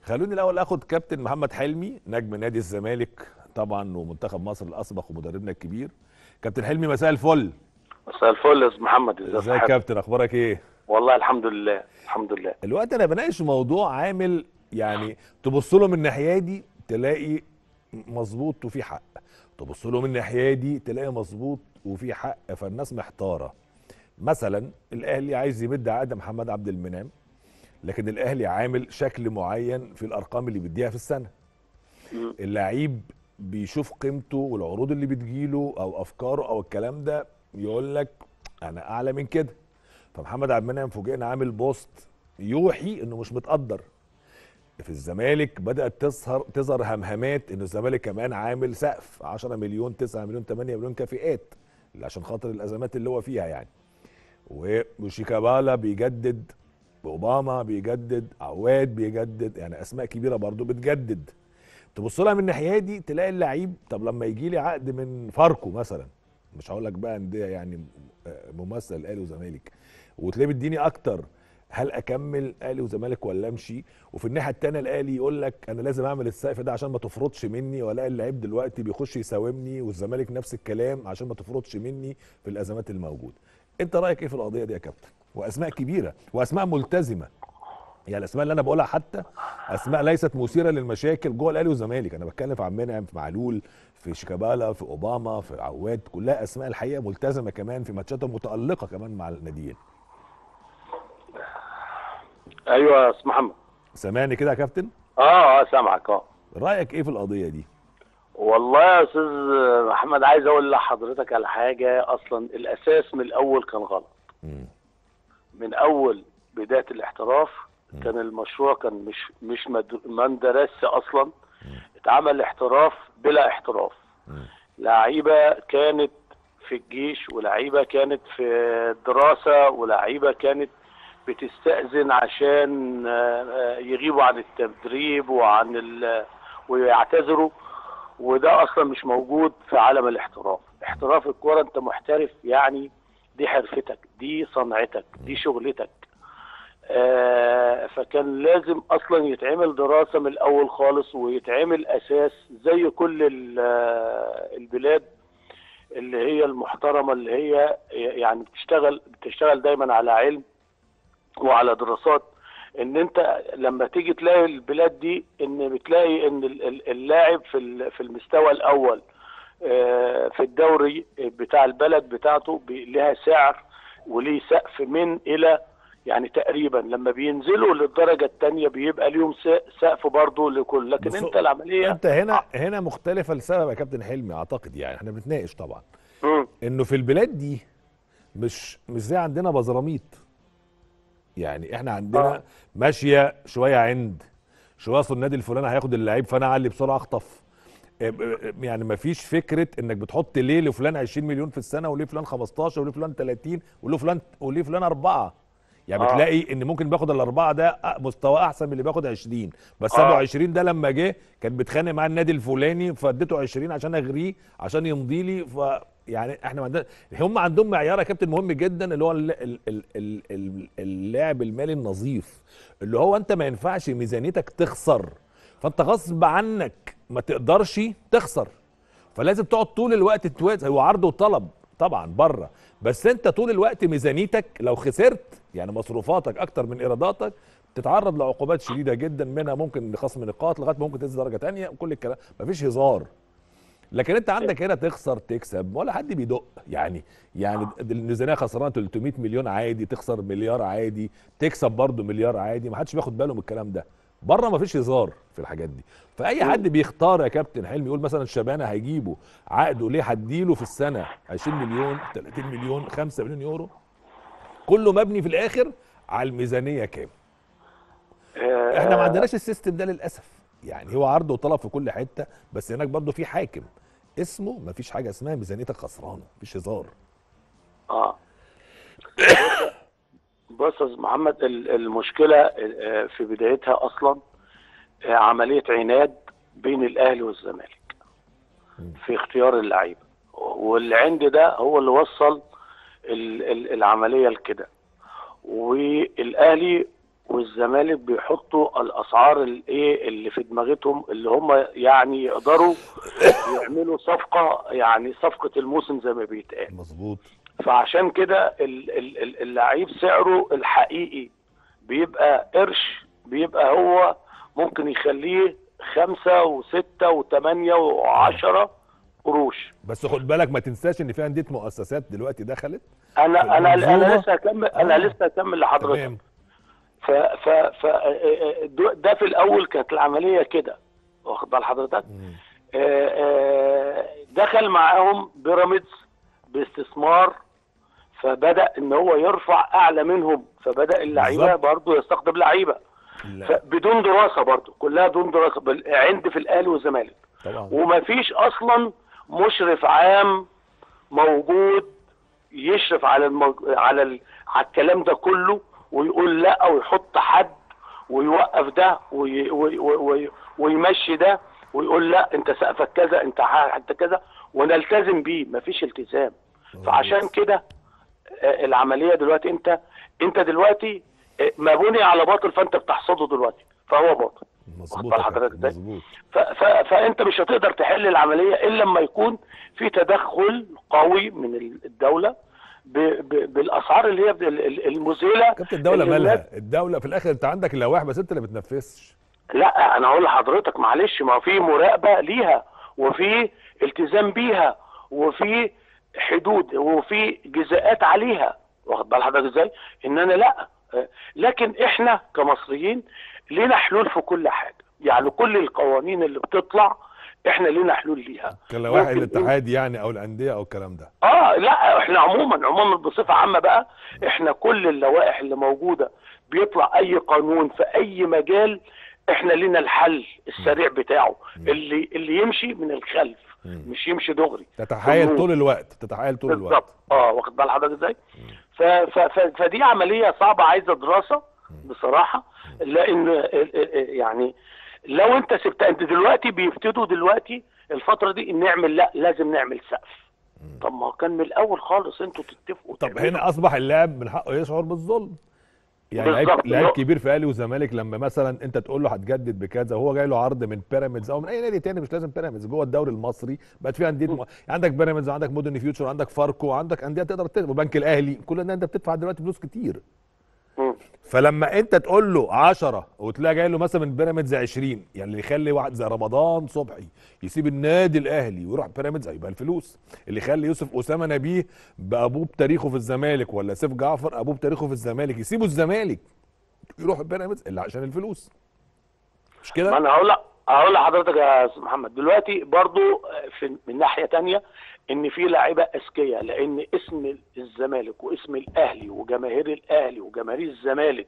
خلوني الاول اخد كابتن محمد حلمي نجم نادي الزمالك طبعا ومنتخب مصر الاسبق ومدربنا الكبير كابتن حلمي مساء الفل مساء الفل يا استاذ محمد ازي ازيك يا صحتك؟ كابتن اخبارك ايه والله الحمد لله الحمد لله الوقت انا بناقش موضوع عامل يعني تبص له من الناحيه دي تلاقي مظبوط وفي حق تبص له من الناحيه دي تلاقي مظبوط وفي حق فالناس محتاره مثلا الاهلي عايز يمد عقد محمد عبد المنعم لكن الاهلي عامل شكل معين في الارقام اللي بيديها في السنه مم. اللعيب بيشوف قيمته والعروض اللي بتجيله او افكاره او الكلام ده يقول لك انا اعلى من كده فمحمد عبد المنعم فوجئنا عامل بوست يوحي انه مش متقدر في الزمالك بدات تظهر تظهر همهمات ان الزمالك كمان عامل سقف 10 مليون 9 مليون 8 مليون كافئات عشان خاطر الازمات اللي هو فيها يعني و- وشيكابالا بيجدد اوباما بيجدد عواد بيجدد يعني اسماء كبيره برضو بتجدد تبص لها من الناحيه دي تلاقي اللعيب طب لما يجي لي عقد من فاركو مثلا مش هقول لك بقى انديه يعني آه، ممثل اهلي وزمالك وتلاقيه بيديني اكتر هل اكمل اهلي وزمالك ولا امشي وفي الناحيه الثانيه الاهلي يقول لك انا لازم اعمل السقف ده عشان ما تفرضش مني والاقي اللعيب دلوقتي بيخش يساومني والزمالك نفس الكلام عشان ما تفرضش مني في الازمات الموجوده انت رايك ايه في القضيه دي يا كابتن واسماء كبيره واسماء ملتزمه يعني الاسماء اللي انا بقولها حتى اسماء ليست مثيره للمشاكل جوه الاهلي والزمالك انا بتكلم في عبد المنعم في معلول في شيكابالا في اوباما في عواد كلها اسماء الحقيقه ملتزمه كمان في ماتشاتها متالقه كمان مع الناديين ايوه يا استاذ محمد سامعني كده يا كابتن اه اه سامعك اه رايك ايه في القضيه دي والله يا استاذ محمد عايز اقول لحضرتك على حاجه اصلا الاساس من الاول كان غلط مم. من اول بدايه الاحتراف كان المشروع كان مش مش مد- ما اندرسش اصلا اتعمل احتراف بلا احتراف مم. لعيبه كانت في الجيش ولعيبه كانت في الدراسه ولعيبه كانت بتستأذن عشان آه، آه، يغيبوا عن التدريب وعن ال ويعتذروا وده اصلا مش موجود في عالم الاحتراف احتراف الكوره انت محترف يعني دي حرفتك دي صنعتك دي شغلتك آه، فكان لازم اصلا يتعمل دراسه من الاول خالص ويتعمل اساس زي كل ال- آه، البلاد اللي هي المحترمه اللي هي يعني بتشتغل بتشتغل دايما على علم وعلى دراسات ان انت لما تيجي تلاقي البلاد دي ان بتلاقي ان ال- ال- اللاعب في ال- في المستوى الاول آه، في الدوري بتاع البلد بتاعته بي- لها سعر وليه سقف من الى يعني تقريبا لما بينزلوا للدرجه الثانيه بيبقى ليهم س- سقف برضه لكل لكن بص- انت العمليه انت هنا هنا مختلفه لسبب يا كابتن حلمي اعتقد يعني احنا بنتناقش طبعا مم. انه في البلاد دي مش مش زي عندنا بزراميط يعني احنا عندنا آه. ماشيه شويه عند شويه اصل النادي الفلاني هياخد اللعيب فانا اعلي بسرعه اخطف اه، اه، يعني ما فيش فكره انك بتحط ليه لفلان 20 مليون في السنه وليه فلان 15 وليه فلان 30 وليه فلان وليه فلان اربعه يعني آه. بتلاقي ان ممكن بياخد الاربعه ده اه، مستوى احسن من اللي بياخد 20 بس ابو آه. 20 ده لما جه كان بيتخانق مع النادي الفلاني فاديته 20 عشان اغريه عشان يمضي لي ف يعني احنا عندنا هم عندهم معيار يا كابتن مهم جدا اللي هو ال- ال- ال- ال- ال- اللاعب المالي النظيف اللي هو انت ما ينفعش ميزانيتك تخسر فانت غصب عنك ما تقدرش تخسر فلازم تقعد طول الوقت توازن هو عرض وطلب طبعا بره بس انت طول الوقت ميزانيتك لو خسرت يعني مصروفاتك اكتر من ايراداتك تتعرض لعقوبات شديده جدا منها ممكن خصم نقاط لغايه ما ممكن تنزل درجه تانية وكل الكلام مفيش هزار لكن انت عندك هنا تخسر تكسب ولا حد بيدق يعني يعني الميزانيه خسرانه 300 مليون عادي تخسر مليار عادي تكسب برضه مليار عادي ما حدش بياخد باله من الكلام ده بره ما فيش هزار في الحاجات دي فاي حد بيختار يا كابتن حلمي يقول مثلا شبانه هيجيبه عقده ليه هديله في السنه 20 مليون 30 مليون 5 مليون يورو كله مبني في الاخر على الميزانيه كام آه، احنا ما عندناش السيستم ده للاسف يعني هو عرض وطلب في كل حته بس هناك برضه في حاكم اسمه ما فيش حاجه اسمها ميزانيتك خسرانه مفيش هزار اه بص يا أستاذ محمد ال- المشكله آه، في بدايتها اصلا آه، عمليه عناد بين الاهلي والزمالك في اختيار اللعيبه والعند ده هو اللي وصل ال- ال- العمليه لكده والاهلي والزمالك بيحطوا الاسعار الايه اللي في دماغتهم اللي هم يعني يقدروا يعملوا صفقه يعني صفقه الموسم زي ما بيتقال مظبوط فعشان كده ال- ال- ال- اللعيب سعره الحقيقي بيبقى قرش بيبقى هو ممكن يخليه خمسة وستة وثمانية وعشرة قروش بس خد بالك ما تنساش ان في انديه مؤسسات دلوقتي دخلت انا انا انا المنظومة؟ لسه هكمل انا آه. لسه هكمل لحضرتك تمام ف ف ف ده ده في الاول كانت العمليه كده واخد بال حضرتك مم. آه، آه، دخل معاهم بيراميدز باستثمار فبدا ان هو يرفع اعلى منهم فبدا اللعيبه بالظبط. برضه يستقطب لعيبه لا بدون دراسه برضه كلها بدون دراسه بال- عند في الاهلي والزمالك طبعا ومفيش اصلا مشرف عام موجود يشرف على المج... على ال... على الكلام ده كله ويقول لا ويحط حد ويوقف ده وي... وي... وي... ويمشي ده ويقول لا انت سقفك كذا انت ح- انت كذا ونلتزم بيه مفيش التزام فعشان كده آه، العمليه دلوقتي انت انت دلوقتي آه، ما بني على باطل فانت بتحصده دلوقتي فهو باطل مظبوط واخد يا بال حضرتك كابتن، ازاي؟ مظبوط ف... ف... فانت مش هتقدر تحل العمليه الا لما يكون في تدخل قوي من الدوله ب... ب... بالاسعار اللي هي ال- ال- المذهله كابتن الدوله اللي الناس- مالها الدوله في الاخر انت عندك اللوائح بس انت اللي بتنفذش لا انا اقول لحضرتك معلش ما في مراقبه ليها وفي التزام بيها وفي حدود وفي جزاءات عليها واخد بال حضرتك ازاي ان انا لا آه، لكن احنا كمصريين لينا حلول في كل حاجه يعني كل القوانين اللي بتطلع احنا لينا حلول ليها كلوائح ممكن الاتحاد يعني او الانديه او الكلام ده اه لا احنا عموما عموما بصفه عامه بقى احنا كل اللوائح اللي موجوده بيطلع اي قانون في اي مجال احنا لنا الحل السريع بتاعه اللي اللي يمشي من الخلف مم. مش يمشي دغري تتحايل مظبوط. طول الوقت تتحايل طول الوقت بالظبط اه واخد بال حضرتك ازاي ف ف ف فدي عمليه صعبه عايزه دراسه بصراحه لان ال- ال- يعني لو انت سبت انت دلوقتي بيبتدوا دلوقتي الفتره دي نعمل لا لازم نعمل سقف طب ما هو كان من الاول خالص انتوا تتفقوا طب تعملوا. هنا اصبح اللاعب من حقه يشعر بالظلم يعني لعيب بالظبط. لعيب كبير في اهلي وزمالك لما مثلا انت تقول له هتجدد بكذا وهو جاي له عرض من بيراميدز او من اي نادي تاني مش لازم بيراميدز جوه الدوري المصري بقت في انديه م... عندك بيراميدز وعندك مودرن فيوتشر وعندك فاركو وعندك انديه تقدر تدفع وبنك الاهلي كل الناس انت بتدفع دلوقتي فلوس كتير مم. فلما انت تقول له 10 وتلاقي جاي له مثلا من بيراميدز 20 يعني اللي يخلي واحد زي رمضان صبحي يسيب النادي الاهلي ويروح بيراميدز هيبقى الفلوس اللي يخلي يوسف اسامه نبيه بابوه بتاريخه في الزمالك ولا سيف جعفر ابوه بتاريخه في الزمالك يسيبوا الزمالك يروح بيراميدز اللي عشان الفلوس مش ما كده؟ انا هقول لك هقول لحضرتك يا استاذ محمد دلوقتي برضو في من ناحيه تانية ان في لاعيبه اذكياء لان اسم الزمالك واسم الاهلي وجماهير الاهلي وجماهير الزمالك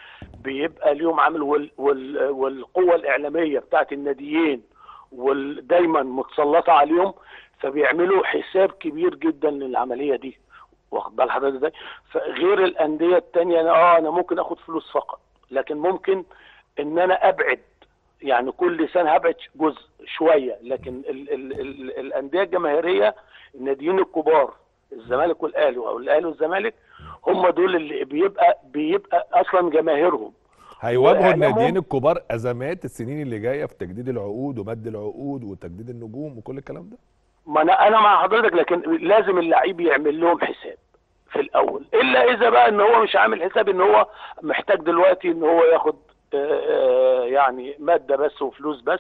بيبقى ليهم عامل وال وال والقوه الاعلاميه بتاعت الناديين ودايما متسلطه عليهم فبيعملوا حساب كبير جدا للعمليه دي واخد بال حضرتك ازاي؟ فغير الانديه التانية انا اه انا ممكن اخد فلوس فقط لكن ممكن ان انا ابعد يعني كل سنه هبعد جزء شويه لكن ال ال ال الانديه الجماهيريه الناديين الكبار الزمالك والاهلي او الاهلي والزمالك هم دول اللي بيبقى بيبقى اصلا جماهيرهم هيواجهوا وإعلامهم- الناديين الكبار ازمات السنين اللي جايه في تجديد العقود ومد العقود وتجديد النجوم وكل الكلام ده ما انا انا مع حضرتك لكن لازم اللعيب يعمل لهم حساب في الاول الا اذا بقى ان هو مش عامل حساب ان هو محتاج دلوقتي ان هو ياخد آه، آه، يعني ماده بس وفلوس بس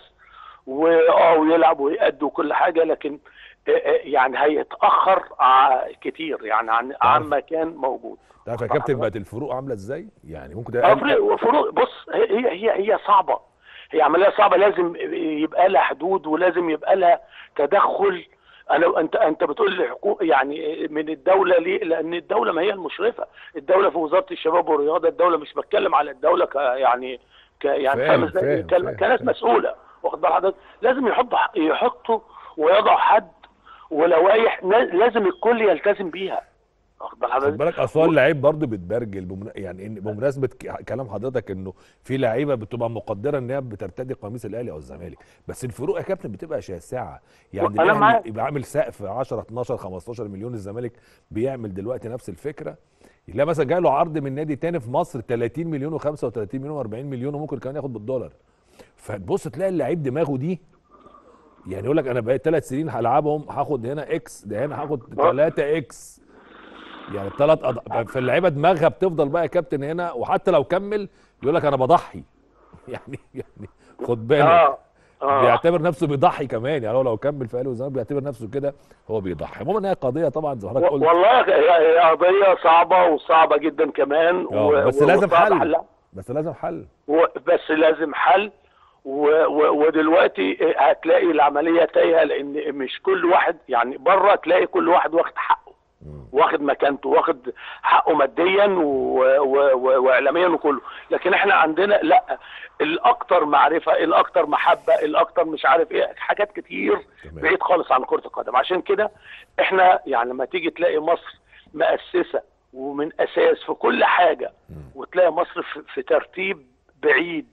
واه ويلعب ويأدي وكل حاجه لكن آه، آه، يعني هيتاخر ع- كتير يعني عن عن ما كان موجود تعرف يا كابتن بقت الفروق عامله ازاي؟ يعني ممكن آه، ده فروق فروق- بص هي هي هي صعبه هي عمليه صعبه لازم يبقى لها حدود ولازم يبقى لها تدخل انا انت انت بتقول لي حقوق يعني من الدوله ليه؟ لان الدوله ما هي المشرفه، الدوله في وزاره الشباب والرياضه، الدوله مش بتكلم على الدوله ك يعني ك يعني فاهم، فاهم ازاي؟ فاهم، بيتكلم فاهم، كناس فاهم. مسؤوله واخد بال حضرتك؟ لازم يحطوا يحطوا ويضعوا حد ولوائح لازم الكل يلتزم بيها واخد بال خد حضرتك؟ بالك اصلا اللعيب برضه بتبرجل بمنا... يعني إن بمناسبه ك- كلام حضرتك انه في لعيبه بتبقى مقدره ان هي بترتدي قميص الاهلي او الزمالك بس الفروق يا كابتن بتبقى شاسعه يعني أنا الاهلي معاك. يبقى عامل سقف 10 12 15 مليون الزمالك بيعمل دلوقتي نفس الفكره يلاقي مثلا جاي له عرض من نادي تاني في مصر 30 مليون و35 مليون و40 مليون وممكن كمان ياخد بالدولار فتبص تلاقي اللعيب دماغه دي يعني يقول لك انا بقيت ثلاث سنين هلعبهم هاخد هنا اكس ده هنا هاخد 3 اكس يعني ثلاث أض... فاللعيبه دماغها بتفضل بقى يا كابتن هنا وحتى لو كمل يقول لك انا بضحي يعني يعني خد بالك اه اه بيعتبر نفسه بيضحي كمان يعني هو لو كمل في اهلي والزمالك بيعتبر نفسه كده هو بيضحي المهم ان هي قضيه طبعا زي ما حضرتك و- قلت والله هي هي قضيه صعبه وصعبه جدا كمان آه، و- بس و- لازم وصعب حل. حلها. بس لازم حل و- بس لازم حل و و ودلوقتي هتلاقي العمليه تايهه لان مش كل واحد يعني بره تلاقي كل واحد واخد حقه واخد مكانته واخد حقه ماديا و و و واعلاميا وكله لكن احنا عندنا لا الاكثر معرفه الاكثر محبه الاكثر مش عارف ايه حاجات كتير تمام. بعيد خالص عن كره القدم عشان كده احنا يعني لما تيجي تلاقي مصر مؤسسه ومن اساس في كل حاجه وتلاقي مصر في, في ترتيب بعيد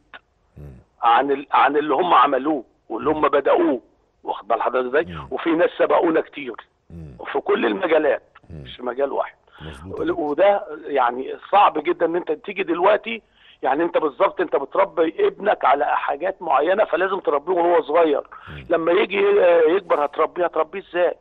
عن ال... عن اللي هم عملوه واللي هم بداوه واخد بال حضرتك ازاي وفي ناس سبقونا كتير في كل المجالات مش مجال واحد مظبوط وده يعني صعب جدا ان انت تيجي دلوقتي يعني انت بالظبط انت بتربي ابنك على حاجات معينه فلازم تربيه وهو صغير لما يجي يكبر هتربيه هتربيه ازاي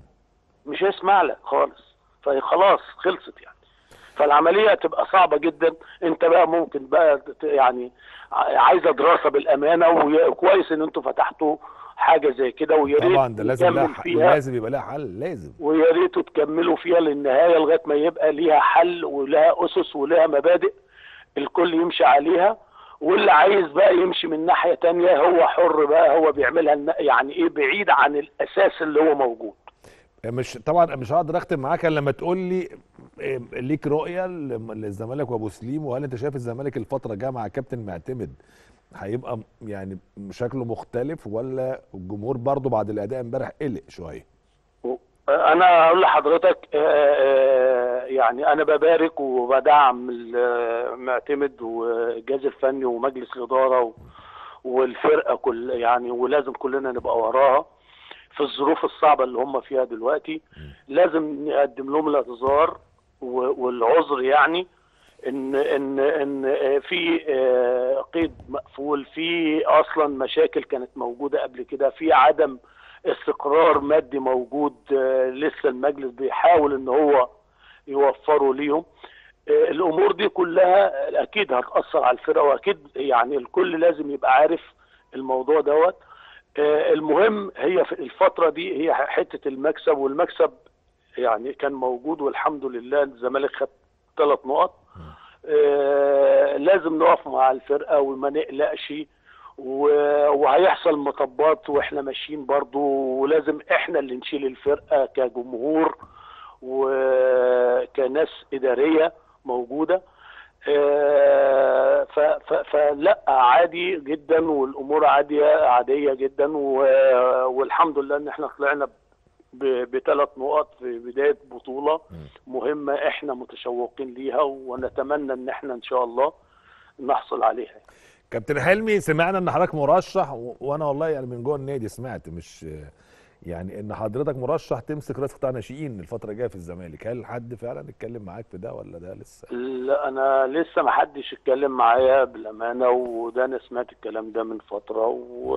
مش هيسمع لك خالص فخلاص خلصت يعني فالعمليه تبقى صعبه جدا انت بقى ممكن بقى ت- يعني ع- عايزه دراسه بالامانه وكويس ان انتوا فتحتوا حاجه زي كده ويا ريت طبعا ده لازم لها نكمل ح- فيها لازم يبقى لها حل لازم ويا ريتوا تكملوا فيها للنهايه لغايه ما يبقى ليها حل ولها اسس ولها مبادئ الكل يمشي عليها واللي عايز بقى يمشي من ناحيه تانية هو حر بقى هو بيعملها الن- يعني ايه بعيد عن الاساس اللي هو موجود مش طبعا مش هقدر اختم معاك الا لما تقول لي إيه، ليك رؤيه لم- للزمالك وابو سليم وهل انت شايف الزمالك الفتره الجايه مع كابتن معتمد هيبقى م- يعني شكله مختلف ولا الجمهور برضه بعد الاداء امبارح قلق شويه انا اقول لحضرتك آه، آه، يعني انا ببارك وبدعم المعتمد والجهاز الفني ومجلس الاداره و- والفرقه كل يعني ولازم كلنا نبقى وراها في الظروف الصعبه اللي هم فيها دلوقتي لازم نقدم لهم الاعتذار و- والعذر يعني ان ان ان آه، في آه، قيد مقفول في اصلا مشاكل كانت موجوده قبل كده في عدم استقرار مادي موجود آه، لسه المجلس بيحاول ان هو يوفره ليهم آه، الامور دي كلها اكيد هتاثر على الفرقه واكيد يعني الكل لازم يبقى عارف الموضوع دوت آه، المهم هي في الفتره دي هي حته المكسب والمكسب يعني كان موجود والحمد لله الزمالك خد ثلاث نقط آه، لازم نقف مع الفرقه وما نقلقش و- وهيحصل مطبات واحنا ماشيين برضو ولازم احنا اللي نشيل الفرقه كجمهور وكناس اداريه موجوده آه، ف- ف- فلا عادي جدا والامور عاديه عاديه جدا و- والحمد لله ان احنا طلعنا بثلاث نقط في بدايه بطوله مهمه احنا متشوقين ليها ونتمنى ان احنا ان شاء الله نحصل عليها كابتن حلمي سمعنا ان حضرتك مرشح و... وانا والله يعني من جوه النادي سمعت مش يعني ان حضرتك مرشح تمسك رئيس قطاع ناشئين الفتره الجايه في الزمالك هل حد فعلا اتكلم معاك في ده ولا ده لسه لا انا لسه ما حدش اتكلم معايا بالامانه وده انا سمعت الكلام ده من فتره و...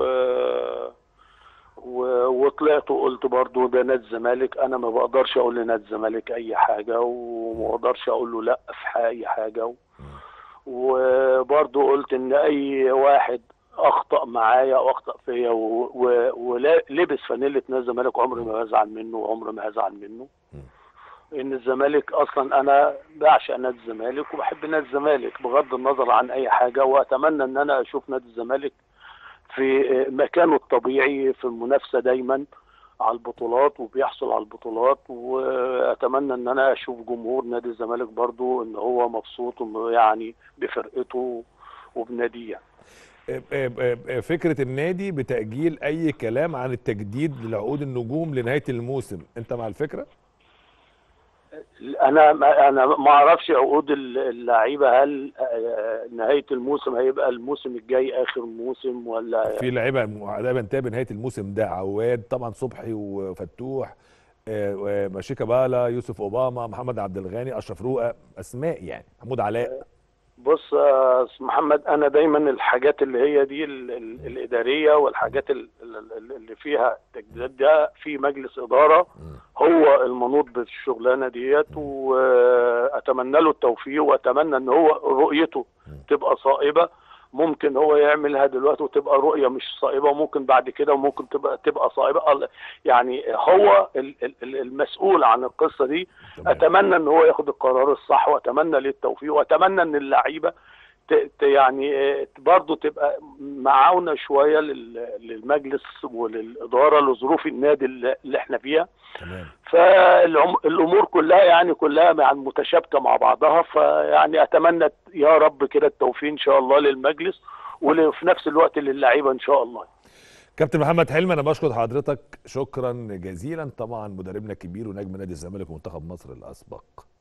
و... وطلعت وقلت برضو ده نادي الزمالك انا ما بقدرش اقول لنادي الزمالك اي حاجه وما بقدرش اقول له لا في اي حاجه و... وبرضو قلت ان اي واحد اخطا معايا او اخطا فيا و- و- ولبس فانيله نادي الزمالك عمري ما هزعل منه وعمري ما هزعل منه ان الزمالك اصلا انا بعشق نادي الزمالك وبحب نادي الزمالك بغض النظر عن اي حاجه واتمنى ان انا اشوف نادي الزمالك في مكانه الطبيعي في المنافسه دايما على البطولات وبيحصل على البطولات واتمنى ان انا اشوف جمهور نادي الزمالك برضو ان هو مبسوط يعني بفرقته وبناديه آه، آه، آه، فكره النادي بتاجيل اي كلام عن التجديد لعقود النجوم لنهايه الموسم انت مع الفكره انا ما انا ما اعرفش عقود اللعيبه هل آه، نهايه الموسم هيبقى الموسم الجاي اخر موسم ولا في لعيبه عقدها بينتهي بنهايه الموسم ده عواد طبعا صبحي وفتوح آه، آه، ماشيكا بالا يوسف اوباما محمد عبد الغني اشرف روقه اسماء يعني محمود علاء بص يا أستاذ محمد انا دايما الحاجات اللي هي دي ال ال الاداريه والحاجات ال- ال- اللي فيها تجديد ده في مجلس اداره هو المنوط بالشغلانه ديت واتمنى له التوفيق واتمنى ان هو رؤيته تبقى صائبه ممكن هو يعملها دلوقتي وتبقى رؤيه مش صائبه وممكن بعد كده وممكن تبقى تبقى صائبه ال- يعني هو ال- ال- ال- المسؤول عن القصه دي تمام. اتمنى ان هو ياخد القرار الصح واتمنى ليه التوفيق واتمنى ان اللعيبه ت- ت- يعني آه، برضه تبقى معاونه شويه لل- للمجلس وللاداره لظروف النادي اللي اللي احنا فيها تمام فالامور كلها يعني كلها مع متشابكه مع بعضها فيعني اتمنى يا رب كده التوفيق ان شاء الله للمجلس وفي نفس الوقت للعيبه ان شاء الله كابتن محمد حلمي انا بشكر حضرتك شكرا جزيلا طبعا مدربنا الكبير ونجم نادي الزمالك ومنتخب مصر الاسبق